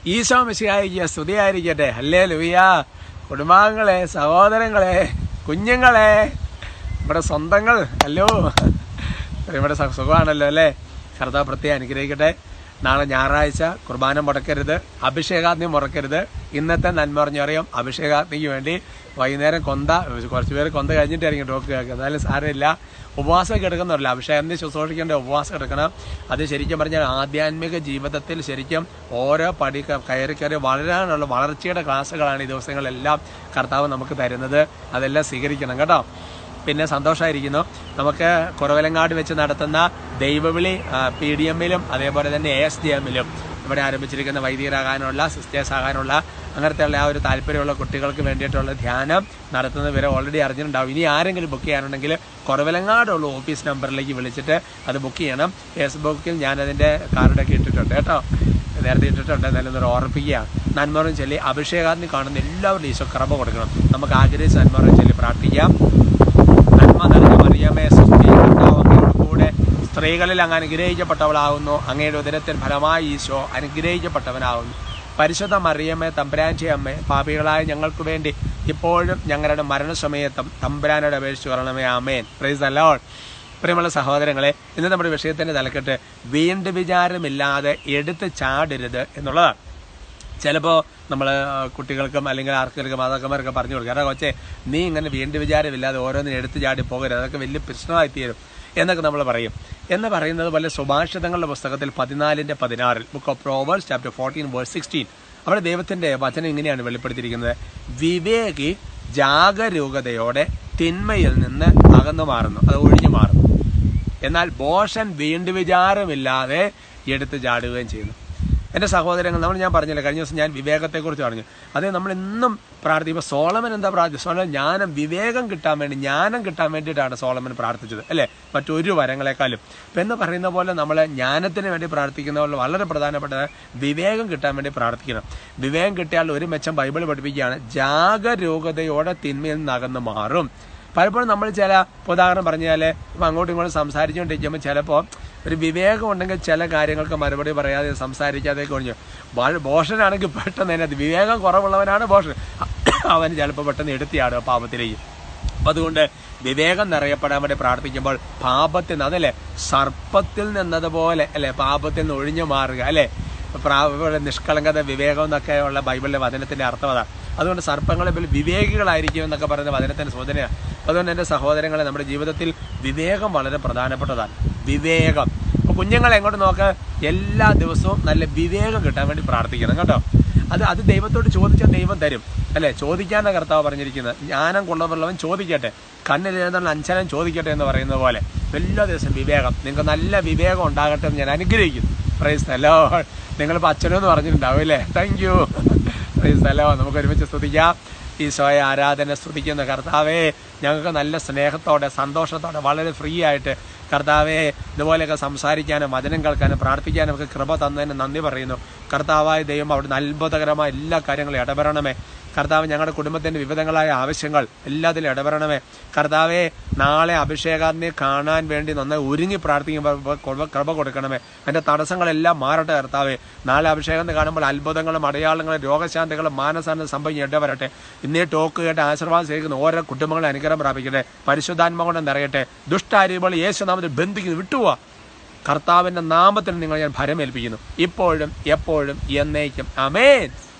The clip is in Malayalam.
ഈശോ മിശിഹായിക്ക് സ്തുതിയായിരിക്കട്ടെ അല്ലേ ലുയ്യ കുടുംബാംഗങ്ങളെ സഹോദരങ്ങളെ കുഞ്ഞുങ്ങളെ നമ്മുടെ സ്വന്തങ്ങൾ അല്ലോ നമ്മുടെ സ- സുഖമാണല്ലോ അല്ലേ കർത്താവ് പ്രത്യേകം അനുഗ്രഹിക്കട്ടെ നാളെ ഞായറാഴ്ച കുർബാന മുടക്കരുത് അഭിഷേകാഗ്നി മുടക്കരുത് ഇന്നത്തെ നന്മ പറഞ്ഞറിയാം അഭിഷേകാഗ്നിക്ക് വേണ്ടി വൈകുന്നേരം കൊന്ത കുറച്ച് പേര് കൊന്ത കഴിഞ്ഞിട്ടായിരിക്കും ടോക്ക് കേൾക്കുക എന്നാലും സാരമില്ല ഉപവാസം കിടക്കുന്നവരല്ല അഭിഷേകത്തിന് ശുശ്രൂഷിക്കേണ്ട ഉപവാസം കിടക്കണം അത് ശരിക്കും പറഞ്ഞാൽ ആധ്യാത്മിക ജീവിതത്തിൽ ശരിക്കും ഓരോ പടി ക- കയറി കയറി വളരാനുള്ള വളർച്ചയുടെ ക്ലാസ്സുകളാണ് ഈ ദിവസങ്ങളെല്ലാം കർത്താവ് നമുക്ക് തരുന്നത് അതെല്ലാം സ്വീകരിക്കണം കേട്ടോ പിന്നെ സന്തോഷമായിരിക്കുന്നു നമുക്ക് കുറവലങ്ങാട് വെച്ച് നടത്തുന്ന ദൈവവിളി പി ഡി എമ്മിലും അതേപോലെ തന്നെ എ എസ് ഡി എമ്മിലും ഇവിടെ ആരംഭിച്ചിരിക്കുന്ന വൈദികരാകാനുള്ള സിസ്റ്റേഴ്സ് ആകാനുള്ള അങ്ങനത്തെ ഉള്ള ആ ഒരു താല്പര്യമുള്ള കുട്ടികൾക്ക് വേണ്ടിയിട്ടുള്ള ധ്യാനം നടത്തുന്ന ഇവരെ ഓൾറെഡി അറിഞ്ഞിട്ടുണ്ടാവും ഇനി ആരെങ്കിലും ബുക്ക് ചെയ്യാനുണ്ടെങ്കിൽ കുറവലങ്ങാടുള്ള ഓഫീസ് നമ്പറിലേക്ക് വിളിച്ചിട്ട് അത് ബുക്ക് ചെയ്യണം ഫേസ്ബുക്കിൽ ഞാനതിൻ്റെ കാർഡൊക്കെ ഇട്ടിട്ടുണ്ട് കേട്ടോ നേരത്തെ ഇട്ടിട്ടുണ്ട് എന്നാലും ഒരു ഓർപ്പിക്കുകയാണ് നന്മറും ചൊല്ലി അഭിഷേകാഗ്നി കാണുന്ന എല്ലാവരും ഈശോ കറമ്പ കൊടുക്കണം നമുക്ക് ആഗ്രഹിച്ച് നന്മറും ചൊല്ലി പ്രാർത്ഥിക്കാം നന്മ നിറഞ്ഞ മറിയമേ സൃഷ്ടി കർത്താവ് അങ്ങയുടെ കൂടെ സ്ത്രീകളിൽ അങ്ങ് അനുഗ്രഹിക്കപ്പെട്ടവളാകുന്നു അങ്ങയുടെ ഉദരത്തിൽ ഫലമായി ഈശോ അനുഗ്രഹിക്കപ്പെട്ടവനാകുന്നു പരിശുദ്ധ മറിയമ്മേ തമ്പുരാൻ്റെ അമ്മേ പാപികളായ ഞങ്ങൾക്ക് വേണ്ടി ഇപ്പോഴും ഞങ്ങളുടെ മരണസമയത്തും തമ്പുരാനോട് അപേക്ഷിച്ചു പറയണമേ ആമേൻ പ്രൈസ് അല്ലോൾ പ്രിയമുള്ള സഹോദരങ്ങളെ ഇന്ന് നമ്മുടെ വിഷയത്തിന്റെ തലക്കെട്ട് വീണ്ടും വിചാരമില്ലാതെ എടുത്ത് ചാടരുത് എന്നുള്ളതാണ് ചിലപ്പോൾ നമ്മൾ കുട്ടികൾക്കും അല്ലെങ്കിൽ ആർക്കെങ്കിലും മാതാക്കന്മാരൊക്കെ പറഞ്ഞു കൊടുക്കുക എടാ കൊച്ചെ നീ ഇങ്ങനെ വീണ്ടും വിചാരമില്ലാതെ ഓരോന്നിനും എടുത്തു ചാടി പോകരുത് അതൊക്കെ വലിയ പ്രശ്നമായി തീരും എന്നൊക്കെ നമ്മൾ പറയും എന്ന് പറയുന്നത് പോലെ സുഭാഷിതങ്ങളുടെ പുസ്തകത്തിൽ പതിനാലിൻ്റെ പതിനാറിൽ book of Proverbs chapter fourteen verse sixteen അവിടെ ദൈവത്തിൻ്റെ വചനം ഇങ്ങനെയാണ് വെളിപ്പെടുത്തിയിരിക്കുന്നത് വിവേകി ജാഗരൂകതയോടെ തിന്മയിൽ നിന്ന് അകന്നു മാറുന്നു അത് ഒഴിഞ്ഞു മാറുന്നു എന്നാൽ ബോഷൻ വീണ്ടും വിചാരമില്ലാതെ എടുത്ത് ചാടുകയും ചെയ്യുന്നു എൻ്റെ സഹോദരങ്ങൾ നമ്മൾ ഞാൻ പറഞ്ഞില്ല കഴിഞ്ഞ ദിവസം ഞാൻ വിവേകത്തെക്കുറിച്ച് പറഞ്ഞു അതേ നമ്മൾ ഇന്നും പ്രാർത്ഥിക്കുമ്പോൾ സോളമൻ എന്താ പ്രാർത്ഥിച്ചത് സോളമൻ ജ്ഞാനം വിവേകം കിട്ടാൻ വേണ്ടി ജ്ഞാനം കിട്ടാൻ വേണ്ടിയിട്ടാണ് സോളമൻ പ്രാർത്ഥിച്ചത് അല്ലേ മറ്റൊരു വരങ്ങളെക്കാളും അപ്പം എന്ന് പറയുന്ന പോലെ നമ്മൾ ജ്ഞാനത്തിന് വേണ്ടി പ്രാർത്ഥിക്കുന്ന പോലെ വളരെ പ്രധാനപ്പെട്ട വിവേകം കിട്ടാൻ വേണ്ടി പ്രാർത്ഥിക്കണം വിവേകം കിട്ടിയാൽ ഒരു മെച്ചം ബൈബിൾ പഠിപ്പിക്കുകയാണ് ജാഗരൂകതയോടെ തിന്മയിൽ നിന്ന് അകന്ന് മാറും പലപ്പോഴും നമ്മൾ ചില ഇപ്പൊ ഉദാഹരണം പറഞ്ഞാൽ ഇപ്പം അങ്ങോട്ടും ഇങ്ങോട്ടും സംസാരിച്ചുകൊണ്ടിരിക്കുമ്പോൾ ചിലപ്പോൾ ഒരു വിവേകം ഉണ്ടെങ്കിൽ ചില കാര്യങ്ങൾക്ക് മറുപടി പറയാതെ സംസാരിക്കാതെ കഴിഞ്ഞു ഭോഷനാണെങ്കിൽ പെട്ടെന്ന് തന്നെ അത് വിവേകം കുറവുള്ളവനാണ് ഭോഷൻ അവന് ചിലപ്പോൾ പെട്ടെന്ന് എടുത്തിയാടുക പാപത്തിലേക്ക് അപ്പം അതുകൊണ്ട് വിവേകം നിറയപ്പെടാൻ വേണ്ടി പ്രാർത്ഥിക്കുമ്പോൾ പാപത്തിൽ നിന്ന് അതല്ലേ സർപ്പത്തിൽ നിന്നതുപോലെ അല്ലെ പാപത്തിൽ നിന്ന് ഒഴിഞ്ഞു മാറുക അല്ലെ പ്രാ- നിഷ്കളങ്കത വിവേകം എന്നൊക്കെ ഉള്ള ബൈബിളിലെ വചനത്തിന്റെ അർത്ഥം അതാണ് അതുകൊണ്ട് സർപ്പങ്ങളെ പോലെ വിവേകികളായിരിക്കും എന്നൊക്കെ പറയുന്ന വചനത്തിന്റെ സൂചനയാണ് അതുകൊണ്ട് എൻ്റെ സഹോദരങ്ങളെ നമ്മുടെ ജീവിതത്തിൽ വിവേകം വളരെ പ്രധാനപ്പെട്ടതാണ് വിവേകം അപ്പൊ കുഞ്ഞുങ്ങളെ എങ്ങോട്ട് നോക്ക് എല്ലാ ദിവസവും നല്ല വിവേകം കിട്ടാൻ വേണ്ടി പ്രാർത്ഥിക്കണം കേട്ടോ അത് അത് ദൈവത്തോട് ചോദിച്ചാൽ ദൈവം തരും അല്ലെ ചോദിക്കാന്ന കർത്താവ് പറഞ്ഞിരിക്കുന്നത് ജ്ഞാനം കൊള്ളവരുള്ളവൻ ചോദിക്കട്ടെ കണ്ണിലെഴുതുന്ന അഞ്ചനം ചോദിക്കട്ടെ എന്ന് പറയുന്ന പോലെ എല്ലാ ദിവസവും വിവേകം നിങ്ങൾക്ക് നല്ല വിവേകം ഉണ്ടാകട്ടെ എന്ന് ഞാൻ അനുഗ്രഹിക്കുന്നു പ്രൈസ് ഹലോ നിങ്ങളിപ്പോൾ അച്ഛനെന്ന് പറഞ്ഞിട്ടുണ്ടാവും അല്ലേ താങ്ക് യു പ്രൈസ് ഹലോ നമുക്ക് ഒരുമിച്ച് സ്തുതിക്കാം ഈശോയെ ആരാധന സ്തുതിക്കുന്ന കർത്താവേ ഞങ്ങൾക്ക് നല്ല സ്നേഹത്തോടെ സന്തോഷത്തോടെ വളരെ ഫ്രീ ആയിട്ട് കർത്താവെ ഇതുപോലെയൊക്കെ സംസാരിക്കാനും വചനം കേൾക്കാനും പ്രാർത്ഥിക്കാനും ഒക്കെ കൃപ തന്നതിന് നന്ദി പറയുന്നു കർത്താവായ ദൈവം അവിടുന്ന് അത്ഭുതകരമായ എല്ലാ കാര്യങ്ങളും ഇടപെടണമേ കർത്താവ് ഞങ്ങളുടെ കുടുംബത്തിന്റെ വിവിധങ്ങളായ ആവശ്യങ്ങൾ എല്ലാത്തിലും ഇടപെടണമേ കർത്താവെ നാളെ അഭിഷേകാന്തിനെ കാണാൻ വേണ്ടി നന്നായി ഒരുങ്ങി പ്രാർത്ഥിക്കുമ്പോൾ കൃപ- കൃപ കൊടുക്കണമേ അതിന്റെ തടസ്സങ്ങളെല്ലാം മാറട്ടെ കർത്താവെ നാളെ അഭിഷേകം കാണുമ്പോൾ അത്ഭുതങ്ങളും അടയാളങ്ങളും രോഗശാന്തികളും മാനസാന്തം സംഭവിക്കും ഇടവരട്ടെ ഇന്നേ ടോക്ക് കേട്ട് ആശീർവാദം ചെയ്യുന്ന ഓരോ കുടുംബങ്ങളെ അനുഗ്രഹം പ്രാപിക്കട്ടെ പരിശുദ്ധാത്മ കൊണ്ട് നിറയട്ടെ ദുഷ്ടാരികൾ യേശുനാമത്തിൽ ബന്ധിക്കുന്നു വിട്ടുപോവാ കർത്താവിന്റെ നാമത്തിൽ നിങ്ങൾ ഞാൻ ഭരമേൽപ്പിക്കുന്നു ഇപ്പോഴും എപ്പോഴും എന്നേക്കും അമേൻ